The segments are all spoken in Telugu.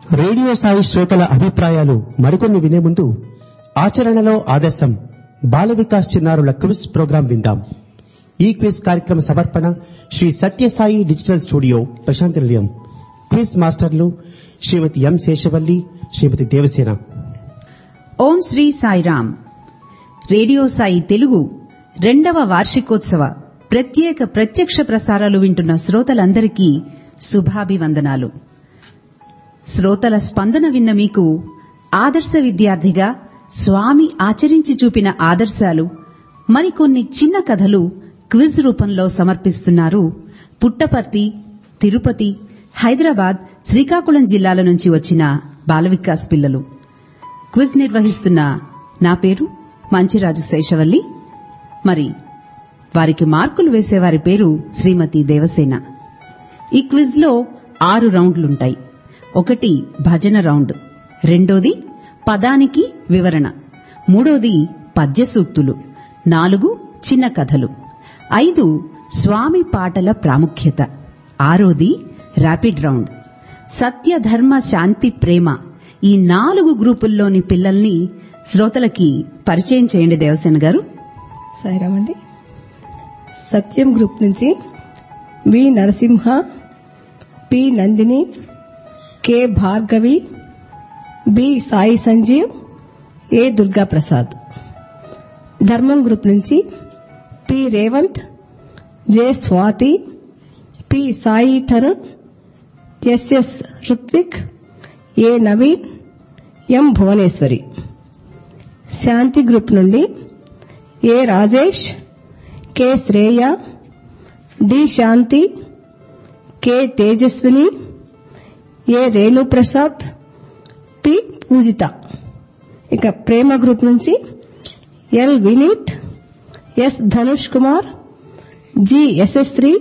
రేడియో సాయి శ్రోతల అభిప్రాయాలు మరికొన్ని వినే ముందు ఆచరణలో ఆదర్శం బాల వికాస్ చిన్నారుల క్విజ్ ప్రోగ్రాం విందాం ఈ క్విజ్ కార్యక్రమ సమర్పణ Sri Sathya Sai digital studio Prashanti Nilayam quiz మాస్టర్లు శ్రీమతి ఎం శేషవల్లి శ్రీమతి దేవసేన ఓం శ్రీ సాయిరామ్ రేడియో సాయి తెలుగు రెండవ వార్షికోత్సవ ప్రత్యేక ప్రత్యక్ష ప్రసారాలు వింటున్న శ్రోతలందరికీ శుభాభివందనాలు శ్రోతల స్పందన విన్న మీకు ఆదర్శ విద్యార్థిగా స్వామి ఆచరించి చూపిన ఆదర్శాలు మరికొన్ని చిన్న కథలు క్విజ్ రూపంలో సమర్పిస్తున్నారు పుట్టపర్తి తిరుపతి హైదరాబాద్ శ్రీకాకుళం జిల్లాల నుంచి వచ్చిన బాలవికాస్ పిల్లలు క్విజ్ నిర్వహిస్తున్న నా పేరు మంచిరాజు శేషవల్లి మరి వారికి మార్కులు వేసేవారి పేరు శ్రీమతి దేవసేన ఈ క్విజ్ లో ఆరు రౌండ్లుంటాయి ఒకటి భజన రౌండ్ రెండోది పదానికి వివరణ మూడోది పద్య సూక్తులు నాలుగు చిన్న కథలు ఐదు స్వామి పాటల ప్రాముఖ్యత ఆరోది ర్యాపిడ్ రౌండ్ సత్య ధర్మ శాంతి ప్రేమ ఈ నాలుగు గ్రూపుల్లోని పిల్లల్ని శ్రోతలకి పరిచయం చేయండి దేవసేన గారు సాయిరామ్ అండి సత్యం గ్రూప్ నుంచి V Narasimha P Nandini K Bhargavi B Sai Sanjeev A Durga Prasad Dharmam group నుంచి P Revanth J Swathi P Sai Tarun SS Ruthvik A Naveen M Bhuvaneswari Shanti group నుండి A Rajesh K Shreya D Shanti K Tejaswini A Renu Prasad P Poojitha ఇక ప్రేమ గ్రూప్ నుంచి L Vineeth S Dhanush Kumar G Yashasri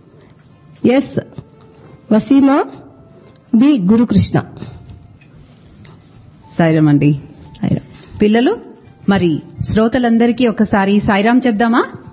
S Waseema B Gurukrishna Sairam అండి సాయిరామ్ పిల్లలు మరి శ్రోతలందరికీ ఒకసారి సాయిరాం చెప్దామా